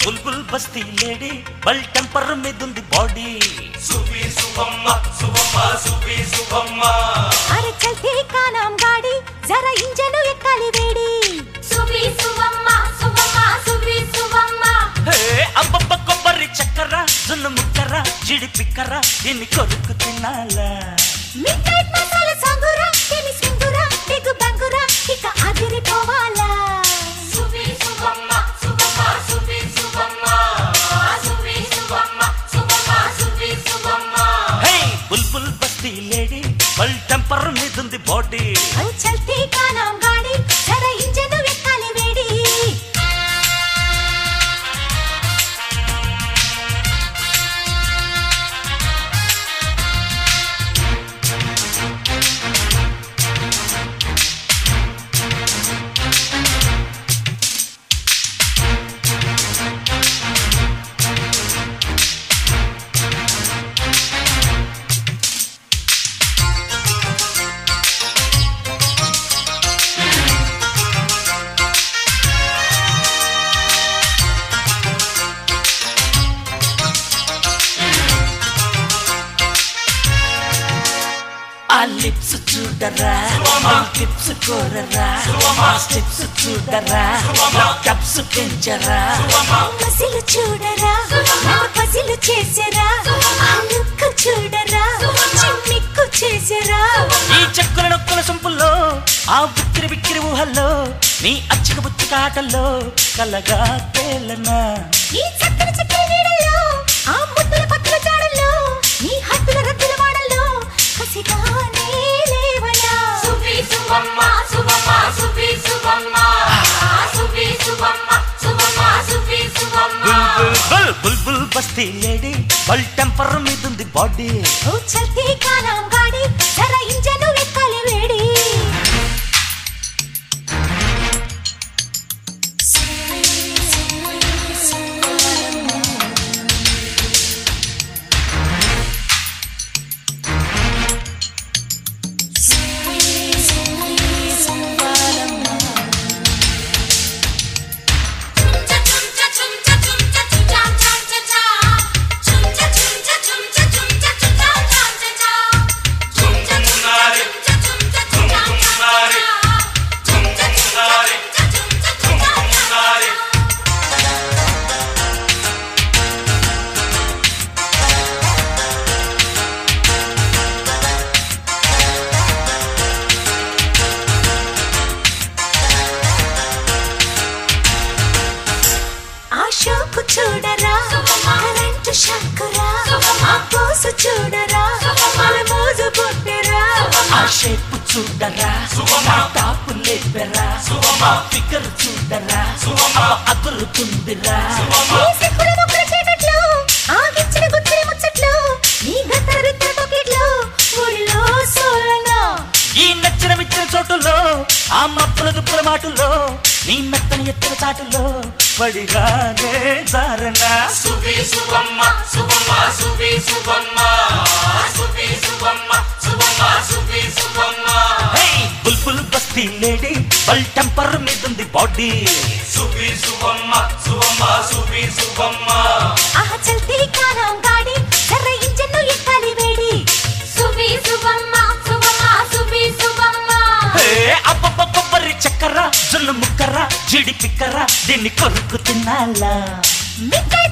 బుల్బుల్ బస్తీ లేడీ బల్ టెంపర్ మీదుంది బాడీ సువి సువమ్మ సువమ్మ సువి సువమ్మ అరే చల్తే కానాం గాడి జరా ఇంజను ఎక్కాలి వేడి సువి సువమ్మ సువమ్మ సువి సువమ్మ హే అబ్బబ్బ కొబ్బరి చక్కర జున్ను ముక్కర జిడి పిక్కర దీన్ని కొరుకు తినాలా మిడ్ నైట్ మసాలా సాంగురా కెమి సింగురా బిగ్ బ్యాంగురా ఇక అదిరిపోవాలా సువి సువమ్మ సువమ్మ సువి సువమ్మ సువి సువమ్మ సువమ్మ సువి సువమ్మ హే బుల్బుల్ బస్తీ లేడీ బల్ టెంపర్ మీదుంది బాడీ అరే చల్తే కానాం గాడి జరా ఇంజను ఎక్కాలి వేడి ఆ లిప్స్ చూడరా ఆ టిప్స్ కోరరా ఆ స్టెప్స్ చూడరా నా కప్స్ పెంచరా మసిలు చూడరా నా పసిలు చేసరా ఆ లుక్ చూడరా చిమ్మిక్కు చేసరా ఈ చెక్కుల నొక్కుల సొంపుల్లో ఆ బిక్కిరి బిక్కిరి ఊహల్లో నీ అచ్చిక బుచ్చిక ఆటల్లో కలగా తేలనా ఈ చక్కని చక్కని నీడల్లో ఆ ముద్దుల పక్కల జాడల్లో నీ హద్దుల రద్దుల వాడల్లో కసిగానే లేవనా సువి సువమ్మ సువమ్మ సువి సువమ్మ సువి సువమ్మ సువమ్మ సువి సువమ్మ బుల్ బుల్ బుల్ బుల్ బస్తీ లేడీ బల్ టెంపర్ మీదుంది బాడీ ఓ చల్తే కానాం గాడి జరా ఇంజను ఎక్కాలి వేడి ఆ షోకు చూడరా కరెంటు షాకురా ఆ పోసు చూడరా మన మోజు పుట్టరా ఆ షేప్ చూడరా నా టాపు లేపెరా ఆ ఫిగర్ చూడరా అమ్మ అదురుతుందిరా ఈ సిక్కుల మొక్కుల చీకట్లో ఆ గిచ్చిన గుచ్చిరి ముచ్చట్లు నీ గత్తర రిత్తర పొకెట్లు ఊళ్ళో సోలనా ఈ నచ్చిన మిచ్చిన చోటులో ఆ మప్పుల దుప్పుల మాటల్లో నీ మెత్తని ఎత్తిన చాటుల్లో పడిగానే జారనా సువి సువమ్మ సువమ్మ సువి సువమ్మ సువి సువమ్మ సువమ్మ సువి సువమ్మ హే బుల్బుల్ బస్తీ లేడీ బల్ టెంపర్ మీదుంది బాడీ సువి సువమ్మ సువమ్మ సువి సువమ్మ ఆహా చల్తే కానాం గాడి జర్ర ఇంజన్ను ఎక్కాలి వేడి సువి సువమ్మ సువమ్మ సువి సువమ్మ హే అబ్బబ్బ కొబ్బరి చక్కర జున్ను ముక్కర జిడి పిక్కర దీన్ని కొరుకు తినాలా మిడ్